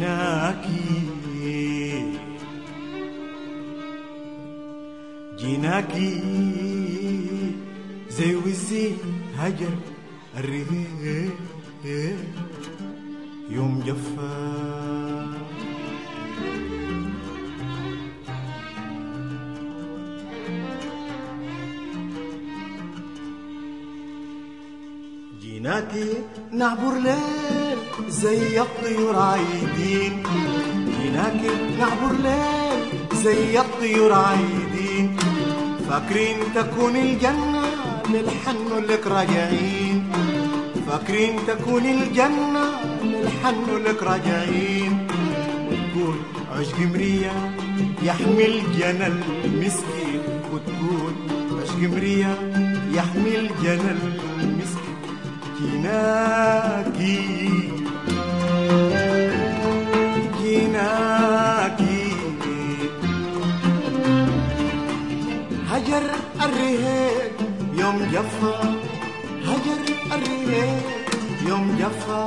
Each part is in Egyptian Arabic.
جيناكي جيناكي زي وزين هجر الريح يوم جفا جيناكي نعبر ليل زي الطيور عايدين جيناكي نعبر ليل زي الطيور عايدين فاكرين تكون الجنة للحن لك راجعين فاكرين تكون الجنة للحن لك راجعين وتكون عشق مرية يحمي الجنى المسكين وتكون عشق مرية يحمي الجنى المسكين جيناكي جيناكي هجر الرهيب يوم جفا هجر الرهيب يوم جفا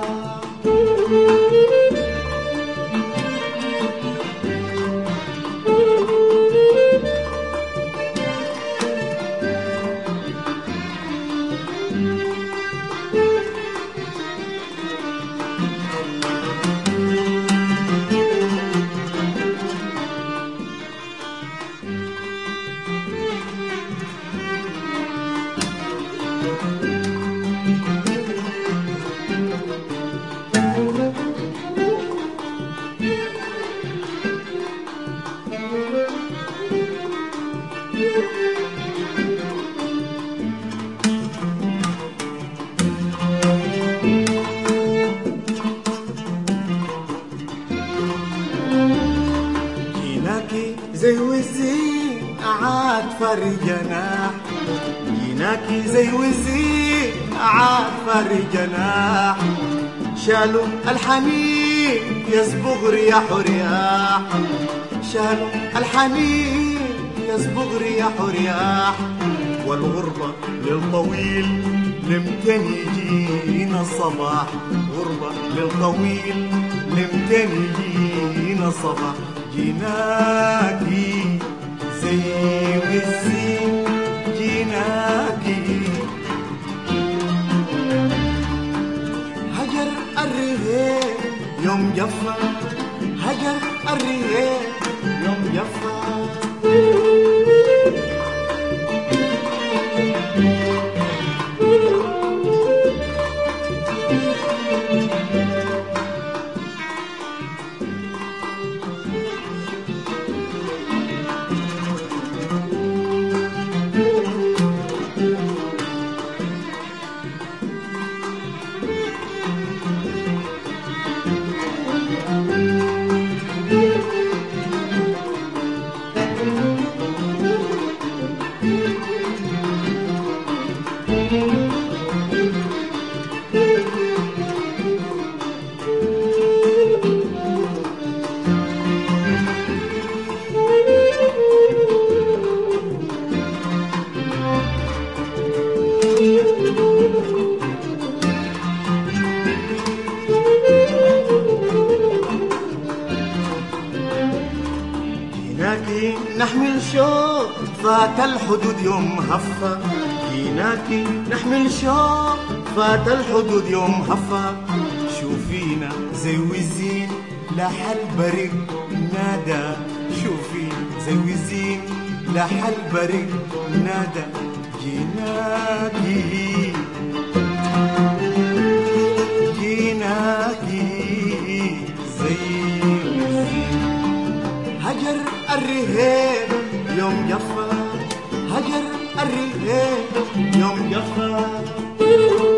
جيناكي زي وزين عاد فرق جناح جيناكي زي وزين عاد فرق جناح شالوا الحنين يصبغ رياح رياح شالوا الحنين يصبغ رياح رياح والغربة للطويل لمتن يجينا الصباح غربة للطويل لمتن يجينا الصباح جيناكي زي والزين جيناكي هجر الرغيف يوم جفا هجر الرغيف يوم جفا جيناكي نحمل شوق فات الحدود يوم هفا جيناكي نحمل شوق فات الحدود يوم هفا شوفينا زي وزين لحل بريق نادى شوفي زي وزين لحل بريق نادى جيناكي جيناكي زي وزين هجر الرهيب يوم جفا هجر الرهيب يوم جفا